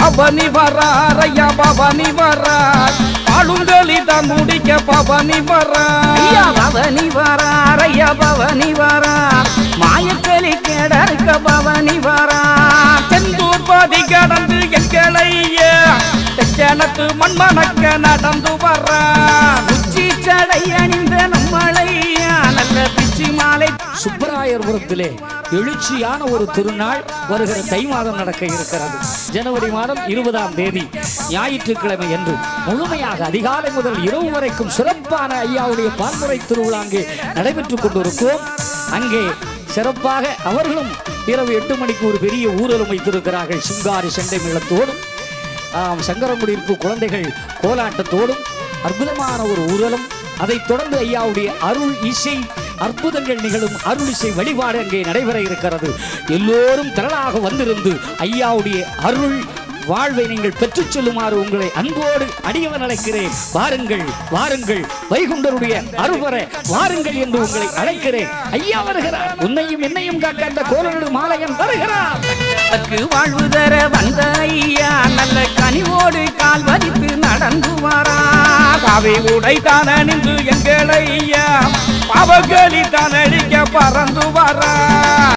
பவனி வரார் ஐயா பவனி வரார் ஆளுங்களி தான் முடிக்க பவனி வரார் ஐயா பவனி வரார் ஐயா பவனி வரார் மாயக்களி கேடருக்க பவனி வரார் செந்தூர் பாதி கடந்து எங்களையா தெக்கணத்து மண்மணக்க நடந்து வரார் உச்சி சடை அணிந்த நம்மளையா நல்ல பிச்சி மாலை சுப்பராயர்புரத்திலே எழுச்சியான ஒரு திருநாள் வருகிற தை மாதம் நடக்க இருக்கிறது ஜனவரி மாதம் இருபதாம் தேதி ஞாயிற்றுக்கிழமை என்று முழுமையாக அதிகாலை முதல் இரவு வரைக்கும் சிறப்பான ஐயாவுடைய பான்முறை திருவிழா அங்கே நடைபெற்றுக் கொண்டிருக்கிறோம் அங்கே சிறப்பாக அவர்களும் இரவு எட்டு மணிக்கு ஒரு பெரிய ஊரலும் வைத்திருக்கிறார்கள் சிங்காரி செண்டை மேளத்தோடும் ஆம், சங்கரங்குடியிருப்பு குழந்தைகள் கோலாட்டத்தோடும் அற்புதமான ஒரு ஊரலும் அதைத் தொடர்ந்து ஐயாவுடைய அருள் இசை அற்புதங்கள் நிகழும் அருள் இசை வழிபாடு அங்கே நடைபெற இருக்கிறது எல்லோரும் திரளாக வந்திருந்து ஐயாவுடைய அருள் வாழ்வை நீங்கள் பெற்றுச் செல்லுமாறு உங்களை அன்போடு அடியவன் அழைக்கிறேன் வாருங்கள் வாருங்கள் வைகுண்டருடைய அருள்வர வாருங்கள் என்று உங்களை அழைக்கிறேன் ஐயா வருகிறார் உன்னையும் என்னையும் காக்க அந்த கோலனடு மாலையன் வருகிறார் அதற்கு வாழ்வு தர வந்த ஐயா நல்ல கனிவோடு கால் வதித்து நடந்து வரா காவை உடை தான் அணிந்து எங்களையா பாவகளி தான் அழிக்க பறந்து வரார்